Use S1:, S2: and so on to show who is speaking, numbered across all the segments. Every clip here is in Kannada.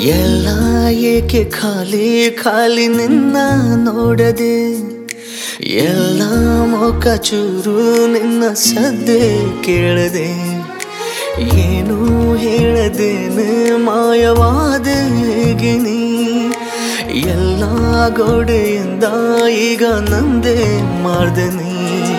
S1: ಎಲ್ಲ ಏಕೆ ಖಾಲಿ ಖಾಲಿ ನಿನ್ನ ನೋಡದೆ ಎಲ್ಲ ಮೊಕ ಚೂರು ನಿನ್ನ ಸದ್ದೆ ಕೇಳದೆ ಏನು ಹೇಳದೇನೆ ಮಾಯವಾದ ಹೇಗೆ ನೀ ಎಲ್ಲ ಗೋಡೆಯಿಂದ ಈಗ ನಂದೇ ಮಾಡ್ದೆ ನೀ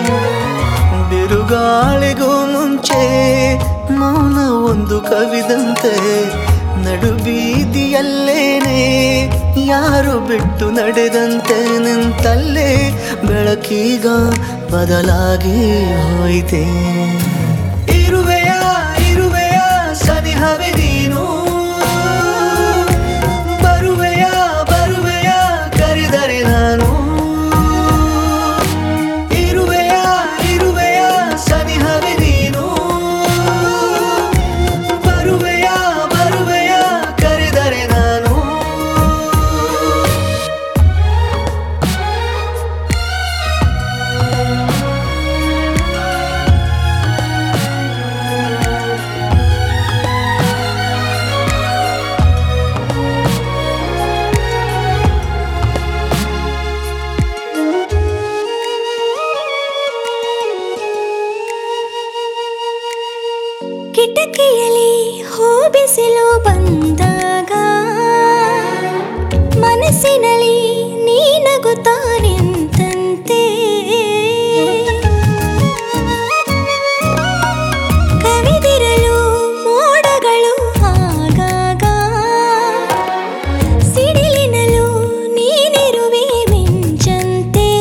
S1: ಬಿರುಗಾಳಿಗೂ ಮುಂಚೆ ಮೌನ ಒಂದು ಕವಿದಂತೆ ನಡು ಬೀದಿಯಲ್ಲೇನೆ ಯಾರು ಬಿಟ್ಟು ನಡೆದಂತೆ ನಿಂತಲ್ಲೇ ಬೆಳಕೀಗ ಬದಲಾಗಿ ಹೋಯಿತೆ ಇರುವೆಯ ಇರುವೆಯ ಸನಿಹವೆ ನೀನು ಬರುವೆಯ ಬರುವೆಯ ಕರೆದರೆ ನಾನು ಇರುವೆಯ ಇರುವೆಯ ಸನಿಹವೆ ನೀನು ಬರುವೆಯ ಬರುವೆಯ ಕರೆದರೆ ನಾನು
S2: ಕಿಟಕಿಯಲ್ಲಿ ಹೂ ಬಿಸಿಲು ಬಂದಾಗ ಮನಸ್ಸಿನಲ್ಲಿ ನೀ ನಗುತ್ತಾ ನಿಂತಂತೆ ಕವಿದಿರಲು ಮೋಡಗಳು ಆಗಾಗ ಸಿಡಿಲಿನಲು ನೀನಿರುವೆ ಮಿಂಚಂತೆ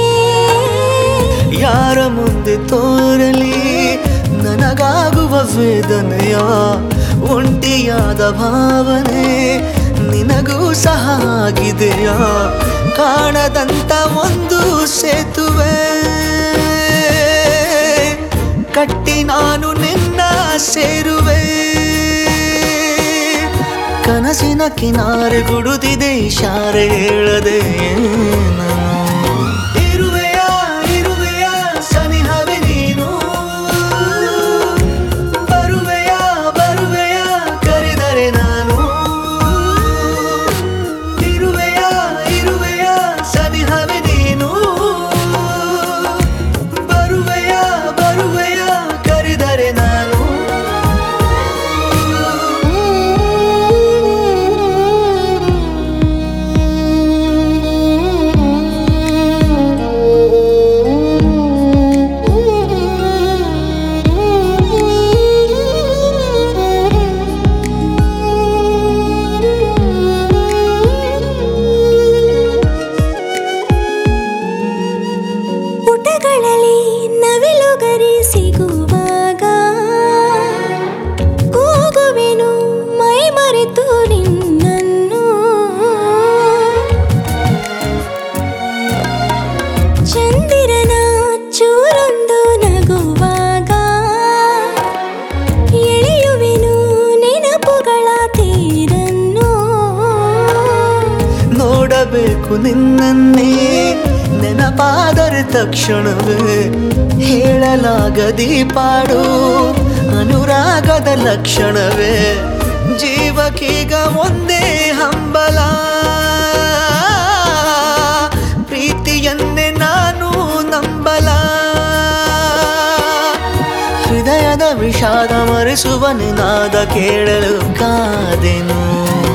S1: ಯಾರ ಮುಂದೆ ತೋರಲಿ ನನಗಾಗುವ ವೇದನೆಯ ಒಂಟಿಯಾದ ಭಾವನೆ ನಿನಗೂ ಸಹ ಆಗಿದೆಯಾ ಕಾಣದಂತ ಒಂದು ಸೇತುವೆ ಕಟ್ಟಿ ನಾನು ನಿನ್ನ ಸೇರುವೆ ಕನಸಿನ ಕಿನಾರೆ ಗುಡುತ್ತಿದೆ ಇಶಾರೆ ಹೇಳದೆ ನಾನು ಇರುವೆಯ ಇರುವೆಯ ಸನಿಹವೆ ನೀನು ಬರುವೆಯ ಬರುವೆಯ ಕರೆದರೆ ನಾನು ಇರುವೆಯ ಇರುವೆಯ ಸನಿಹವೆ ನೀನು ಬರುವೆಯ ಬರುವೆಯ ಕರೆದರೆ ನಾನು
S2: ಪುಟಗಳಲ್ಲಿ ನವಿಲುಗರಿ ಸಿಗುವಾಗ ಕೂಗುವೆನು ಮೈ ಮರೆತು ನಿನ್ನನ್ನು ಚಂದಿರನ ಚೂರೊಂದು ನಗುವಾಗ ಎಳೆಯುವೆನು ನೆನಪುಗಳ ತೀರನ್ನು
S1: ನೋಡಬೇಕು ನಿನ್ನನ್ನೇ ನೆನಪಾದರೆ ತಕ್ಷಣವೇ ಹೇಳಲಾಗದಿ ಪಾಡು ಅನುರಾಗದ ಲಕ್ಷಣವೇ ಜೀವಕ್ಕೀಗ ಒಂದೇ ಹಂಬಲ ಪ್ರೀತಿಯನ್ನೇ ನಾನು ನಂಬಲ ಹೃದಯದ ವಿಷಾದ ಮರೆಸುವ ನಿನಾದ ಕೇಳಲು ಕಾದೆನು